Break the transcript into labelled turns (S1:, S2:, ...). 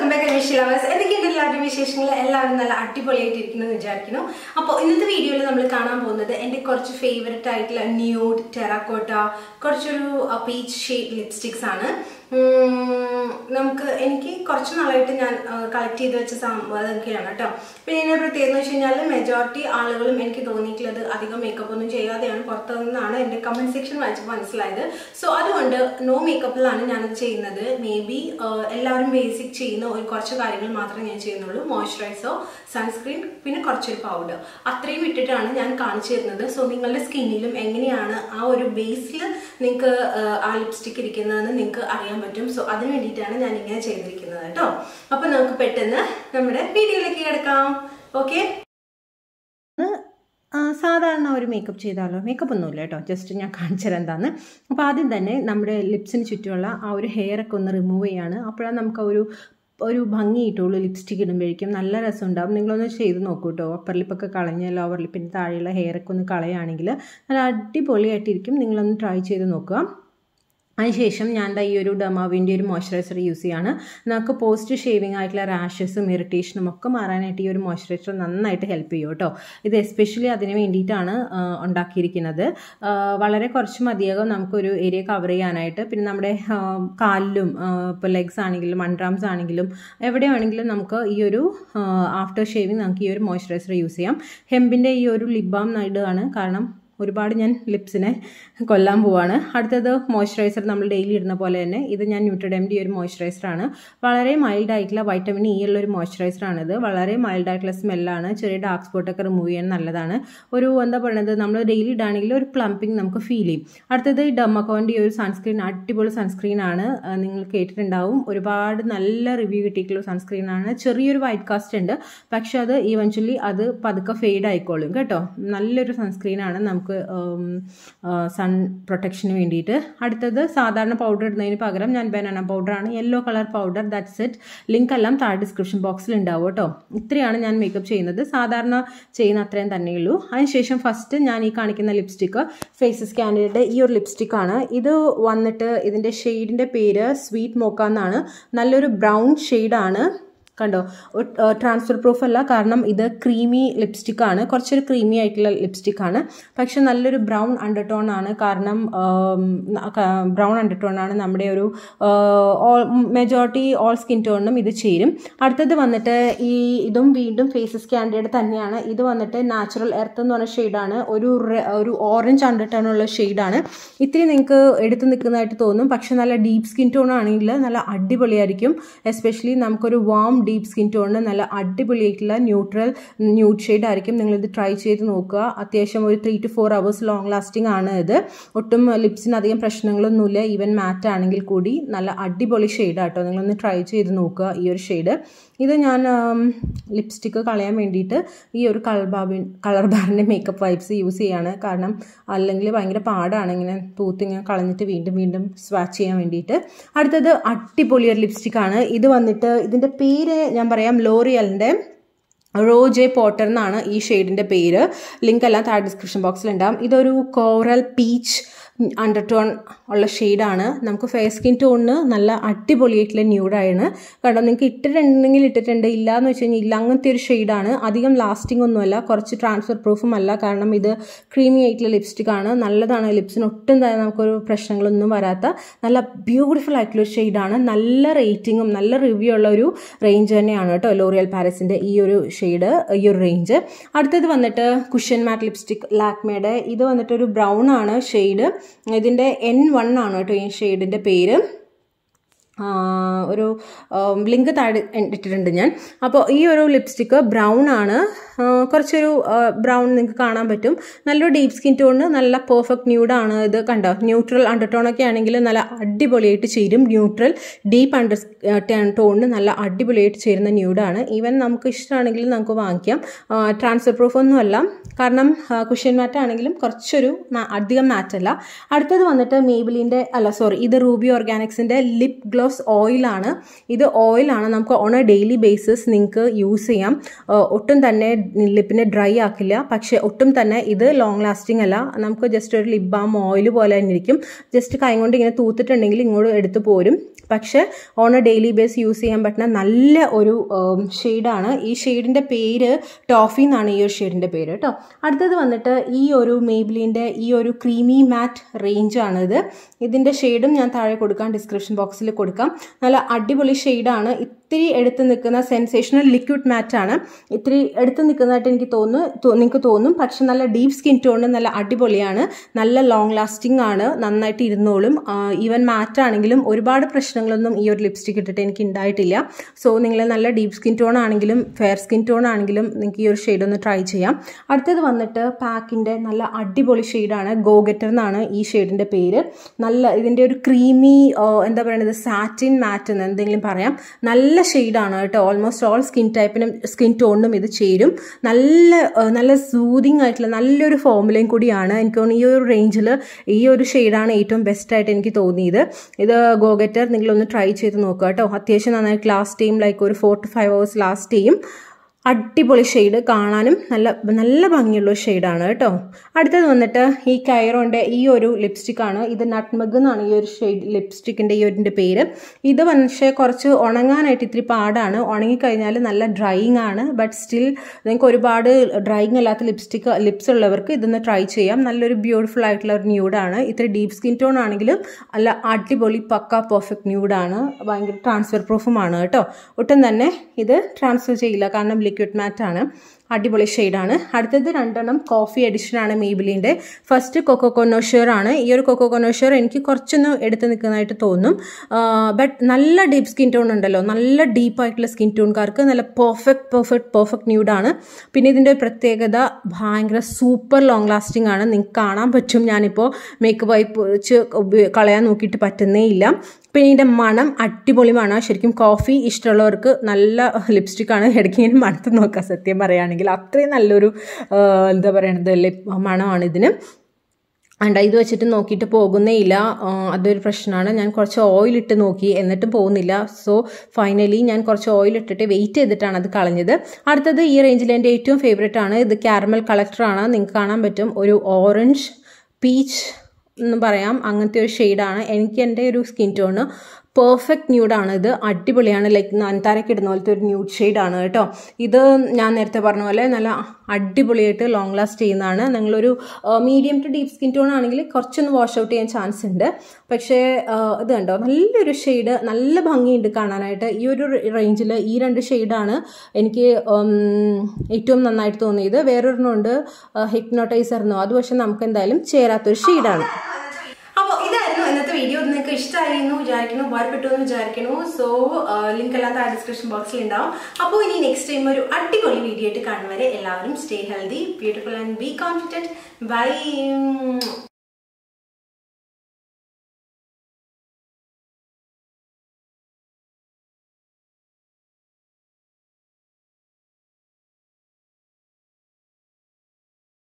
S1: back wish lovers എന്തൊക്കെയുണ്ട് എല്ലാവരുടെയും വിശേഷങ്ങൾ എല്ലാവരും നല്ല അടിപൊളിയായിട്ടിരിക്കുന്നു വിചാരിക്കുന്നു അപ്പോൾ ഇന്നത്തെ വീഡിയോയിൽ നമ്മൾ കാണാൻ പോകുന്നത് എൻ്റെ കുറച്ച് ഫേവററ്റ് ആയിട്ടുള്ള ന്യൂഡ് ടെറാക്കോട്ട കുറച്ചൊരു പീച്ച് ഷെയ്ഡ് ലിപ്സ്റ്റിക്സ് ആണ് ഉം, നമുക്ക് എനിക്ക് കുറച്ച് നാളായിട്ട് ഞാൻ കളക്ട് ചെയ്ത് വെച്ച സംഭവമൊക്കെയാണ് കേട്ടോ പിന്നെ ഇതിൻ്റെ പ്രത്യേകത എന്ന് വെച്ച് കഴിഞ്ഞാൽ മെജോറിറ്റി ആളുകളും എനിക്ക് തോന്നിയിട്ടുള്ളത് അധികം മേക്കപ്പ് ഒന്നും ചെയ്യാതെയാണ് പുറത്തു നിന്നാണ് എൻ്റെ കമൻറ്റ് സെക്ഷൻ വായിച്ചപ്പോൾ മനസ്സിലായത് സോ അതുകൊണ്ട് നോ മേക്കപ്പിലാണ് ഞാനത് ചെയ്യുന്നത് മേ ബി എല്ലാവരും ബേസിക് ചെയ്യുന്ന ഒരു കുറച്ച് കാര്യങ്ങൾ മാത്രമേ ഞാൻ ചെയ്യുന്നുള്ളൂ മോയ്സ്ചറൈസർ സൺസ്ക്രീൻ പിന്നെ കുറച്ചൊരു പൗഡർ അത്രയും ഇട്ടിട്ടാണ് ഞാൻ കാണിച്ചു തരുന്നത് സോ നിങ്ങളുടെ സ്കിന്നിലും എങ്ങനെയാണ് ആ ഒരു ബേസിൽ നിങ്ങൾക്ക് ആ ലിപ്സ്റ്റിക് ഇരിക്കുന്നതെന്ന് നിങ്ങൾക്ക് അറിയാൻ പറ്റും സോ അതിന് വേണ്ടിയിട്ടാണ് ഞാൻ ഇങ്ങനെ ചെയ്തിരിക്കുന്നത് കേട്ടോ അപ്പോൾ നമുക്ക് പെട്ടെന്ന് നമ്മുടെ വീഡിയോയിലേക്ക് കിടക്കാം ഓക്കെ
S2: ആ, സാധാരണ ഒരു മേക്കപ്പ് ചെയ്താലോ മേക്കപ്പ് ഒന്നുമില്ല കേട്ടോ ജസ്റ്റ് ഞാൻ കാണിച്ചുതരാം എന്താന്ന് അപ്പോൾ ആദ്യം തന്നെ നമ്മുടെ ലിപ്സിന് ചുറ്റുമുള്ള ആ ഒരു ഹെയർ ഒക്കെ ഒന്ന് റിമൂവ് ചെയ്യാണ് അപ്പോഴാണ് നമുക്ക് ആ ഒരു ഒരു ഭംഗി കിട്ടുള്ളൂ ലിപ്സ്റ്റിക് ഇടുമ്പോഴേക്കും നല്ല രസം ഉണ്ടാവും നിങ്ങളൊന്ന് ചെയ്ത് നോക്കൂ കേട്ടോ അപ്പർ ലിപ്പൊക്കെ കളഞ്ഞ് ലോവർ ലിപ്പിൻ്റെ താഴെയുള്ള ഹെയറൊക്കെ ഒന്ന് കളയുകയാണെങ്കിൽ നല്ല അടിപൊളിയായിട്ടിരിക്കും നിങ്ങളൊന്ന് ട്രൈ ചെയ്ത് നോക്കുക അതിനുശേഷം ഞാൻ ദാ ഈ ഒരു ഡമാവിൻ്റെ ഒരു മോയ്സ്ചറൈസർ യൂസ് ചെയ്യാണ് നമുക്ക് പോസ്റ്റ് ഷേവിംഗ് ആയിട്ടുള്ള റാഷസും ഇറിറ്റേഷനും ഒക്കെ മാറാനായിട്ട് ഈ ഒരു മോയ്സ്ചറൈസർ നന്നായിട്ട് ഹെൽപ്പ് ചെയ്യും കേട്ടോ ഇത് എസ്പെഷ്യലി അതിന് വേണ്ടിയിട്ടാണ് ആ, ഉണ്ടാക്കിയിരിക്കുന്നത് ആ, വളരെ കുറച്ച് മതിയാകും നമുക്കൊരു ഏരിയ കവർ ചെയ്യാനായിട്ട് പിന്നെ നമ്മുടെ ആ, കാലിലും ഇപ്പോൾ ലെഗ്സ് ആണെങ്കിലും അൺഡ്രാംസ് ആണെങ്കിലും എവിടെയാണെങ്കിലും നമുക്ക് ഈ ഒരു ആഫ്റ്റർ ഷേവിങ് നമുക്ക് ഈ ഒരു മോയ്സ്ചറൈസർ യൂസ് ചെയ്യാം ഹെമ്പിൻ്റെ ഈ ഒരു ലിപ് ബാം ഇടുകയാണ് കാരണം ഒരുപാട് ഞാൻ ലിപ്സിനെ കൊല്ലാൻ പോവാണ് അടുത്തത് മോയ്സ്ചറൈസർ നമ്മൾ ഡെയിലി ഇടുന്ന പോലെ തന്നെ ഇത് ഞാൻ ന്യൂട്രിഡെമിൻ്റെ ഒരു മോയ്സ്ചറൈസറാണ് വളരെ മൈൽഡ് ആയിട്ടുള്ള വൈറ്റമിൻ ഇ ഉള്ള ഒരു മോയ്സ്ചറൈസറാണിത് വളരെ മൈൽഡ് ആയിട്ടുള്ള സ്മെല്ലാണ് ചെറിയ ഡാർക്ക് സ്പോട്ടൊക്കെ റിമൂവ് ചെയ്യാൻ നല്ലതാണ് ഒരു എന്താ പറയുന്നത് നമ്മൾ ഡെയിലി ഇടുകയാണെങ്കിൽ ഒരു പ്ലംപിംഗ് നമുക്ക് ഫീൽ ചെയ്യും അടുത്തത് ഈ ഡമ്മക്കോൻ്റെ ഈ ഒരു സൺസ്ക്രീൻ അടിപൊളി സൺസ്ക്രീൻ ആണ് ആ, നിങ്ങൾ കേട്ടിട്ടുണ്ടാവും ഒരുപാട് നല്ല റിവ്യൂ കിട്ടിയിട്ടുള്ള സൺസ്ക്രീൻ ആണ് ചെറിയൊരു വൈറ്റ് കാസ്റ്റ് ഉണ്ട് പക്ഷെ അത് ഈവൻച്വലി അത് പതുക്കെ ഫെയ്ഡ് ആയിക്കോളും കേട്ടോ നല്ലൊരു സൺസ്ക്രീൻ ആണ് നമുക്ക് സൺ പ്രൊട്ടക്ഷന് വേണ്ടിയിട്ട് അടുത്തത് സാധാരണ പൗഡർ ഇടുന്നതിന് പകരം ഞാൻ ബനാന പൗഡറാണ് yellow colour powder that's it link എല്ലാം താഴെ ഡിസ്ക്രിപ്ഷൻ ബോക്സിൽ ഉണ്ടാവും കേട്ടോ ഇത്രയാണ് ഞാൻ മേക്കപ്പ് ചെയ്യുന്നത് സാധാരണ ചെയ്യുന്ന അത്രയും തന്നെയുള്ളൂ അതിനുശേഷം ഫസ്റ്റ് ഞാൻ ഈ കാണിക്കുന്ന ലിപ്സ്റ്റിക്ക് ഫേസസ് ക്യാൻഡിയുടെ ഈ ഒരു ലിപ്സ്റ്റിക്കാണ് ഇത് വന്നിട്ട് ഇതിൻ്റെ ഷെയ്ഡിൻ്റെ പേര് സ്വീറ്റ് മോക്ക എന്നാണ് നല്ലൊരു ബ്രൗൺ ഷെയ്ഡാണ് കണ്ടോ ട്രാൻസ്ഫർ പ്രൂഫ് അല്ല കാരണം ഇത് ക്രീമി ലിപ്സ്റ്റിക് ആണ് കുറച്ചൊരു ക്രീമി ആയിട്ടുള്ള ലിപ്സ്റ്റിക് ആണ് പക്ഷെ നല്ലൊരു ബ്രൗൺ അണ്ടർടോൺ ആണ് കാരണം ബ്രൗൺ അണ്ടർടോൺ ആണ് നമ്മുടെ ഒരു മെജോറിറ്റി ഓൾ സ്കിൻ ടോണിനും ഇത് ചേരും അടുത്തത് വന്നിട്ട് ഈ ഇതും വീണ്ടും ഫേസസ് ക്യാൻഡിയുടെ തന്നെയാണ് ഇത് വന്നിട്ട് നാച്ചുറൽ എർത്ത് എന്ന് പറഞ്ഞ ഷെയ്ഡാണ് ഒരു റെ- ഒരു ഓറഞ്ച് അണ്ടർടോൺ ഉള്ള ഷെയ്ഡാണ് ഇത്തിരി നിങ്ങൾക്ക് എടുത്ത് നിൽക്കുന്നതായിട്ട് തോന്നും പക്ഷെ നല്ല ഡീപ്പ് സ്കിൻ ടോൺ ആണെങ്കിൽ നല്ല അടിപൊളിയായിരിക്കും എസ്പെഷ്യലി നമുക്കൊരു വാം ഡീപ്പ് സ്കിൻ ടോണിന് നല്ല അടിപൊളിയായിട്ടുള്ള ന്യൂട്രൽ ന്യൂഡ് ഷെയ്ഡ് ആയിരിക്കും നിങ്ങളിത് ട്രൈ ചെയ്ത് നോക്കുക അത്യാവശ്യം ഒരു three to four hours long lasting ആണ് ഇത് ഒട്ടും ലിപ്സിന് അധികം പ്രശ്നങ്ങളൊന്നുമില്ല ഈവൻ മാറ്റ് ആണെങ്കിൽ കൂടി നല്ല അടിപൊളി ഷെയ്ഡ് ആട്ടോ നിങ്ങളൊന്ന് ട്രൈ ചെയ്ത് നോക്കുക ഈ ഒരു ഷെയ്ഡ് ഇത് ഞാൻ ലിപ്സ്റ്റിക്ക് കളയാൻ വേണ്ടിയിട്ട് ഈ ഒരു കളർ ബാബി കളർ ബാറിൻ്റെ മേക്കപ്പ് വൈബ്സ് യൂസ് ചെയ്യാണ് കാരണം അല്ലെങ്കിൽ ഭയങ്കര പാടാണ് ഇങ്ങനെ തൂത്ത് ഇങ്ങനെ കളഞ്ഞിട്ട് വീണ്ടും വീണ്ടും സ്വാച്ച് ചെയ്യാൻ വേണ്ടിയിട്ട് അടുത്തത് അടിപൊളി ഒരു ലിപ്സ്റ്റിക്കാണ് ഇത് വന്നിട്ട് ഇതിൻ്റെ പേര് ഞാൻ പറയാം ലോറിയലിൻ്റെ റോജെ പോട്ടർ എന്നാണ് ഈ ഷെയ്ഡിൻ്റെ പേര് ലിങ്ക് എല്ലാം താഴെ ഡിസ്ക്രിപ്ഷൻ ബോക്സിൽ ഉണ്ടാവും ഇതൊരു കോറൽ പീച്ച് അണ്ടർടോൺ ഉള്ള ഷെയ്ഡാണ് നമുക്ക് ഫെയർ സ്കിൻ ടോണിന് നല്ല അടിപൊളിയായിട്ടുള്ള ന്യൂഡാണ് കാരണം നിങ്ങൾക്ക് ഇട്ടിട്ടുണ്ടെങ്കിൽ ഇട്ടിട്ടുണ്ട് ഇല്ല എന്ന് വെച്ച് കഴിഞ്ഞാൽ ഇല്ല അങ്ങനത്തെ ഒരു ഷെയ്ഡാണ് അധികം ലാസ്റ്റിംഗ് ഒന്നുമല്ല കുറച്ച് ട്രാൻസ്ഫർ പ്രൂഫും അല്ല കാരണം ഇത് ക്രീമി ആയിട്ടുള്ള ലിപ്സ്റ്റിക് ആണ് നല്ലതാണ് ലിപ്സിന് ഒട്ടും തന്നെ നമുക്കൊരു പ്രശ്നങ്ങളൊന്നും വരാത്ത നല്ല ബ്യൂട്ടിഫുൾ ആയിട്ടുള്ള ഒരു ഷെയ്ഡാണ് നല്ല റേറ്റിങ്ങും നല്ല റിവ്യൂ ഉള്ള ഒരു റേഞ്ച് തന്നെയാണ് കേട്ടോ ലോറിയൽ പാരസിൻ്റെ ഈ ഒരു ഷെയ്ഡ് ഈ ഒരു റേഞ്ച് അടുത്തത് വന്നിട്ട് കുഷ്യൻ മാറ്റ് ലിപ്സ്റ്റിക് ലാക്മേയുടെ ഇത് വന്നിട്ട് ഒരു ബ്രൗൺ ആണ് ഷെയ്ഡ് ഇതിൻ്റെ എൻ വൺ ആണ് കേട്ടോ ഈ ഷെയ്ഡിൻ്റെ പേര് ആ, ഒരു ലിങ്ക് താഴെ ഇട്ടിട്ടുണ്ട് ഞാൻ അപ്പോൾ ഈ ഒരു ലിപ്സ്റ്റിക്ക് ബ്രൗൺ ആണ് ആ, കുറച്ചൊരു ബ്രൗൺ നിങ്ങൾക്ക് കാണാൻ പറ്റും നല്ലൊരു ഡീപ്പ് സ്കിൻ ടോണിന് നല്ല പെർഫെക്റ്റ് ന്യൂഡാണ് ഇത് കണ്ടോ ന്യൂട്രൽ അണ്ടർടോൺ ഒക്കെ ആണെങ്കിൽ നല്ല അടിപൊളിയായിട്ട് ചേരും ന്യൂട്രൽ ഡീപ്പ് അണ്ടർ ടോണിന് നല്ല അടിപൊളിയായിട്ട് ചേരുന്ന ന്യൂഡാണ് ഈവൻ നമുക്ക് ഇഷ്ടമാണെങ്കിൽ നമുക്ക് വാങ്ങിക്കാം ട്രാൻസ്ഫർ പ്രൂഫ് ഒന്നുമല്ല കാരണം കുഷ്യൻ മാറ്റ് ആണെങ്കിലും കുറച്ചൊരു മാ- അധികം മാറ്റല്ല അടുത്തത് വന്നിട്ട് മേബിലിൻ്റെ അല്ല സോറി ഇത് റൂബി ഓർഗാനിക്സിൻ്റെ ലിപ് ഗ്ലോ ഗ്ലോസ് ഓയിലാണ് ഇത് ഓയിലാണ് നമുക്ക് ഓൺ എ ഡെയിലി ബേസിസ് നിങ്ങൾക്ക് യൂസ് ചെയ്യാം ആ, ഒട്ടും തന്നെ ലിപ്പിനെ ഡ്രൈ ആക്കില്ല പക്ഷേ ഒട്ടും തന്നെ ഇത് ലോങ് ലാസ്റ്റിംഗ് അല്ല നമുക്ക് ജസ്റ്റ് ഒരു ലിപ് ബാം ഓയിൽ പോലെ തന്നെ ഇരിക്കും ജസ്റ്റ് കൈ കൊണ്ട് ഇങ്ങനെ തൂത്തിട്ടുണ്ടെങ്കിൽ ഇങ്ങോട്ട് എടുത്ത് പോരും പക്ഷേ on a daily base use ചെയ്യാൻ പറ്റുന്ന നല്ല ഒരു ഷെയ്ഡാണ് ഈ ഷെയ്ഡിൻ്റെ പേര് ടോഫി എന്നാണ് ഈ ഒരു ഷെയ്ഡിൻ്റെ പേര് കേട്ടോ അടുത്തത് വന്നിട്ട് ഈ ഒരു മേബിലിൻ്റെ ഈ ഒരു ക്രീമി മാറ്റ് റേഞ്ചാണ് ഇത് ഇതിൻ്റെ ഷെയ്ഡും ഞാൻ താഴെ കൊടുക്കാം ഡിസ്ക്രിപ്ഷൻ ബോക്സിൽ കൊടുക്കാം നല്ല അടിപൊളി ഷെയ്ഡാണ് ഇത്തിരി എടുത്ത് നിൽക്കുന്ന സെൻസേഷണൽ ലിക്വിഡ് മാറ്റാണ് ഇത്തിരി എടുത്ത് നിൽക്കുന്നതായിട്ട് എനിക്ക് തോന്നുന്നു നിങ്ങൾക്ക് തോന്നും പക്ഷെ നല്ല ഡീപ്പ് സ്കിൻ ടോണ് നല്ല അടിപൊളിയാണ് നല്ല ലോങ് ലാസ്റ്റിംഗ് ആണ് നന്നായിട്ട് ഇരുന്നോളും ഈവൻ മാറ്റ് ആണെങ്കിലും ഒരുപാട് പ്രശ്നങ്ങളൊന്നും ഈ ഒരു ലിപ്സ്റ്റിക് ഇട്ടിട്ട് എനിക്ക് ഉണ്ടായിട്ടില്ല സോ നിങ്ങൾ നല്ല ഡീപ്പ് സ്കിൻ ടോൺ ആണെങ്കിലും ഫെയർ സ്കിൻ ടോൺ ആണെങ്കിലും നിങ്ങൾക്ക് ഈ ഒരു ഷെയ്ഡ് ഒന്ന് ട്രൈ ചെയ്യാം അടുത്തത് വന്നിട്ട് പാക്കിൻ്റെ നല്ല അടിപൊളി ഷെയ്ഡാണ് ഗോഗറ്റർ എന്നാണ് ഈ ഷെയ്ഡിൻ്റെ പേര് നല്ല ഇതിൻ്റെ ഒരു ക്രീമി എന്താ പറയുന്നത് സാറ്റിൻ മാറ്റ് എന്ന് എന്തെങ്കിലും പറയാം നല്ല ഷെയ്ഡാണ് കേട്ടോ ഓൾമോസ്റ്റ് ഓൾ സ്കിൻ ടൈപ്പിനും സ്കിൻ ടോണിനും ഇത് ചേരും നല്ല ആ, നല്ല സൂതിങ് ആയിട്ടുള്ള നല്ലൊരു ഫോമുലയും കൂടിയാണ് എനിക്ക് തോന്നുന്നു ഈ ഒരു റേഞ്ചിൽ ഈ ഒരു ഷെയ്ഡാണ് ഏറ്റവും ബെസ്റ്റ് ആയിട്ട് എനിക്ക് തോന്നിയത് ഇത് ഗോഗറ്റർ നിങ്ങളൊന്ന് ട്രൈ ചെയ്ത് നോക്കുക കേട്ടോ അത്യാവശ്യം നന്നായിട്ട് ലാസ്റ്റ് ചെയ്യും ലൈക്ക് ഒരു four to five hours last ചെയ്യും അടിപൊളി ഷെയ്ഡ് കാണാനും നല്ല നല്ല ഭംഗിയുള്ള ഷെയ്ഡാണ് കേട്ടോ അടുത്തത് വന്നിട്ട് ഈ കയറോൻ്റെ ഈ ഒരു ലിപ്സ്റ്റിക്കാണ് ഇത് നട്ട്മഗ് എന്നാണ് ഈ ഒരു ഷെയ്ഡ് ലിപ്സ്റ്റിക്കിൻ്റെ ഈ ഒരു പേര് ഇത് പക്ഷേ കുറച്ച് ഉണങ്ങാനായിട്ട് ഇത്തിരി പാടാണ് ഉണങ്ങിക്കഴിഞ്ഞാൽ നല്ല ഡ്രൈയിങ് ആണ് ബട്ട് സ്റ്റിൽ നിങ്ങൾക്ക് ഒരുപാട് ഡ്രൈയിങ് അല്ലാത്ത ലിപ്സ്റ്റിക്ക് ലിപ്സ് ഉള്ളവർക്ക് ഇതൊന്ന് ട്രൈ ചെയ്യാം നല്ലൊരു ബ്യൂട്ടിഫുൾ ആയിട്ടുള്ള ഒരു ന്യൂഡാണ് ഇത്തിരി ഡീപ്പ് സ്കിൻ ടോൺ ആണെങ്കിലും നല്ല അടിപൊളി പക്ക പെർഫെക്റ്റ് ന്യൂഡാണ് ഭയങ്കര ട്രാൻസ്ഫർ പ്രൂഫുമാണ് കേട്ടോ ഒട്ടും തന്നെ ഇത് ട്രാൻസ്ഫർ ചെയ്യില്ല കാരണം ലിക്വിഡ് മാറ്റ് ആണ് അടിപൊളി ഷെയ്ഡാണ് അടുത്തത് രണ്ടെണ്ണം കോഫി എഡിഷനാണ് മേബിലിൻ്റെ ഫസ്റ്റ് കൊക്കോ കൊനോഷർ ആണ് ഈ ഒരു കൊക്കോ കൊനോഷർ എനിക്ക് കുറച്ചൊന്ന് എടുത്ത് നിൽക്കുന്നതായിട്ട് തോന്നും ബട്ട് നല്ല ഡീപ്പ് സ്കിൻ ടോൺ ഉണ്ടല്ലോ നല്ല ഡീപ്പായിട്ടുള്ള സ്കിൻ ടോൺകാർക്ക് നല്ല പെർഫെക്റ്റ് പെർഫെക്റ്റ് പെർഫെക്റ്റ് ന്യൂഡാണ് പിന്നെ ഇതിൻ്റെ ഒരു പ്രത്യേകത ഭയങ്കര സൂപ്പർ ലോങ് ലാസ്റ്റിംഗ് ആണ് നിങ്ങൾക്ക് കാണാൻ പറ്റും ഞാനിപ്പോൾ മേക്കപ്പ് വൈപ്പ് വെച്ച് ഉപയോ- കളയാൻ നോക്കിയിട്ട് പറ്റുന്നേ ഇല്ല പിന്നെ ഇതിൻ്റെ മണം അടിപൊളി മണം ശരിക്കും കോഫി ഇഷ്ടമുള്ളവർക്ക് നല്ല ലിപ്സ്റ്റിക്കാണ് ഇടയ്ക്ക് ഇങ്ങനെ മണത്ത് നോക്കാം സത്യം പറയുകയാണെങ്കിൽ അത്രയും നല്ലൊരു ആ, എന്താ പറയണത് ലിപ് മണമാണ് ഇതിന് അണ്ട ഇത് വെച്ചിട്ട് നോക്കിയിട്ട് പോകുന്നേ ഇല്ല ആ, അതൊരു പ്രശ്നമാണ് ഞാൻ കുറച്ച് ഓയിൽ ഇട്ട് നോക്കി എന്നിട്ടും പോകുന്നില്ല സോ ഫൈനലി ഞാൻ കുറച്ച് ഓയിൽ ഇട്ടിട്ട് വെയിറ്റ് ചെയ്തിട്ടാണ് അത് കളഞ്ഞത് അടുത്തത് ഈ റേഞ്ചിൽ എൻ്റെ ഏറ്റവും ഫേവറേറ്റ് ആണ് ഇത് കാരമൽ കളക്ടറാണ് നിങ്ങൾക്ക് കാണാൻ പറ്റും ഒരു ഓറഞ്ച് പീച്ച് എന്ന് പറയാം അങ്ങനത്തെ ഒരു ഷെയ്ഡാണ് എനിക്ക് എൻ്റെ ഒരു സ്കിൻ ടോണ് പെർഫെക്റ്റ് ന്യൂഡാണ് ഇത് അടിപൊളിയാണ് ലൈക്ക് നൻതാരക്ക് ഇടുന്ന പോലത്തെ ഒരു ന്യൂഡ് ഷെയ്ഡാണ് കേട്ടോ ഇത് ഞാൻ നേരത്തെ പറഞ്ഞ പോലെ നല്ല അടിപൊളിയായിട്ട് ലോങ് ലാസ്റ്റ് ചെയ്യുന്നതാണ് നിങ്ങളൊരു medium to deep skin tone ആണെങ്കിൽ കുറച്ചൊന്ന് വാഷ് ഔട്ട് ചെയ്യാൻ ചാൻസ് ഉണ്ട് പക്ഷേ ആ, ഇത് കണ്ടോ നല്ലൊരു ഷെയ്ഡ് നല്ല ഭംഗിയുണ്ട് കാണാനായിട്ട് ഈ ഒരു റേഞ്ചിൽ ഈ രണ്ട് ഷെയ്ഡാണ് എനിക്ക് ഉം, ഏറ്റവും നന്നായിട്ട് തോന്നിയത് വേറൊരെണ്ണമുണ്ട് ഹിപ്നോട്ടൈസർ എന്നോ അത് പക്ഷെ നമുക്ക് എന്തായാലും ചേരാത്തൊരു ഷെയ്ഡാണ്
S1: അപ്പോൾ ഇതായിരുന്നു ഇന്നത്തെ വീഡിയോ ഇത് നിങ്ങൾക്ക് ഇഷ്ടമായിരുന്നു വിചാരിക്കുന്നു ഉപകാരപ്പെട്ടു എന്ന് വിചാരിക്കുന്നു സോ ലിങ്ക് എല്ലാം താഴെ ഡിസ്ക്രിപ്ഷൻ ബോക്സിൽ ഉണ്ടാവും അപ്പോൾ ഇനി നെക്സ്റ്റ് ടൈം ഒരു അടിപൊളി വീഡിയോ ആയിട്ട് കാണുന്നവരെ എല്ലാവരും stay healthy beautiful and be confident by